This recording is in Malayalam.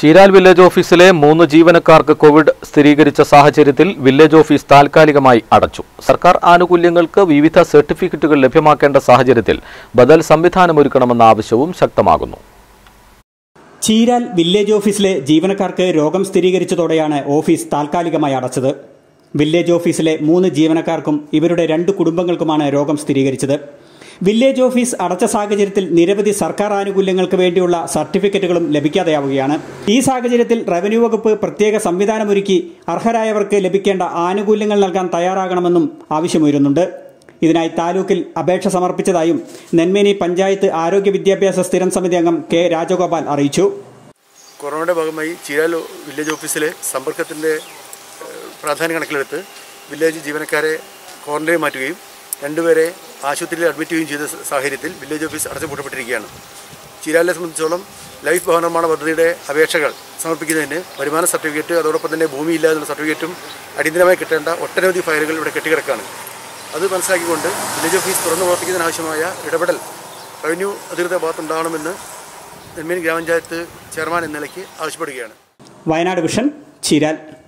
ചീരാൽ വില്ലേജ് ഓഫീസിലെ മൂന്ന് ജീവനക്കാർക്ക് കോവിഡ് സ്ഥിരീകരിച്ച സാഹചര്യത്തിൽ വില്ലേജ് ഓഫീസ് താൽക്കാലികമായി അടച്ചു സർക്കാർ ആനുകൂല്യങ്ങൾക്ക് വിവിധ സർട്ടിഫിക്കറ്റുകൾ ലഭ്യമാക്കേണ്ട സാഹചര്യത്തിൽ ബദൽ സംവിധാനമൊരുക്കണമെന്ന ആവശ്യവും ശക്തമാകുന്നു ചീരാൽ വില്ലേജ് ഓഫീസിലെ ജീവനക്കാർക്ക് രോഗം സ്ഥിരീകരിച്ചതോടെയാണ് ഓഫീസ് താൽക്കാലികമായി അടച്ചത് വില്ലേജ് ഓഫീസിലെ മൂന്ന് ജീവനക്കാർക്കും ഇവരുടെ രണ്ട് കുടുംബങ്ങൾക്കുമാണ് രോഗം സ്ഥിരീകരിച്ചത് വില്ലേജ് ഓഫീസ് അടച്ച സാഹചര്യത്തിൽ നിരവധി സർക്കാർ ആനുകൂല്യങ്ങൾക്ക് വേണ്ടിയുള്ള സർട്ടിഫിക്കറ്റുകളും ലഭിക്കാതെയാവുകയാണ് ഈ സാഹചര്യത്തിൽ റവന്യൂ വകുപ്പ് പ്രത്യേക സംവിധാനമൊരുക്കി അർഹരായവർക്ക് ലഭിക്കേണ്ട ആനുകൂല്യങ്ങൾ നൽകാൻ തയ്യാറാകണമെന്നും ആവശ്യമുയരുന്നുണ്ട് ഇതിനായി താലൂക്കിൽ അപേക്ഷ സമർപ്പിച്ചതായും നെന്മേനി പഞ്ചായത്ത് ആരോഗ്യ വിദ്യാഭ്യാസ സ്ഥിരം സമിതി അംഗം കെ രാജഗോപാൽ അറിയിച്ചു കൊറോണയുടെ ഭാഗമായി ചീരാൽ വില്ലേജ് ഓഫീസിലെ സമ്പർക്കത്തിൻ്റെ പ്രാധാന്യം കണക്കിലെടുത്ത് വില്ലേജ് ജീവനക്കാരെ ക്വാറന്റൈൻ മാറ്റുകയും രണ്ടുപേരെ ആശുപത്രിയിൽ അഡ്മിറ്റ് ചെയ്യുകയും ചെയ്ത സാഹചര്യത്തിൽ വില്ലേജ് ഓഫീസ് അടച്ചുപൂട്ടപ്പെട്ടിരിക്കുകയാണ് ചീരാലിനെ സംബന്ധിച്ചോളം ലൈഫ് ഭവന നിർമ്മാണ പദ്ധതിയുടെ അപേക്ഷകൾ സമർപ്പിക്കുന്നതിന് വരുമാന സർട്ടിഫിക്കറ്റ് അതോടൊപ്പം തന്നെ ഭൂമിയില്ല എന്നുള്ള സർട്ടിഫിക്കറ്റും അടിയന്തരമായി കിട്ടേണ്ട ഒട്ടനവധി ഫയലുകൾ ഇവിടെ കെട്ടിക്കിടക്കാണ് അത് മനസ്സിലാക്കിക്കൊണ്ട് വില്ലേജ് ഓഫീസ് തുറന്നു പ്രവർത്തിക്കുന്നതിനാവശ്യമായ ഇടപെടൽ റവന്യൂ അധികൃതരുടെ ഭാഗത്തുണ്ടാകണമെന്ന് നെന്മേനി ഗ്രാമപഞ്ചായത്ത് ചെയർമാൻ എന്ന നിലയ്ക്ക് ആവശ്യപ്പെടുകയാണ് വയനാട് വിഷൻ ചീരാൽ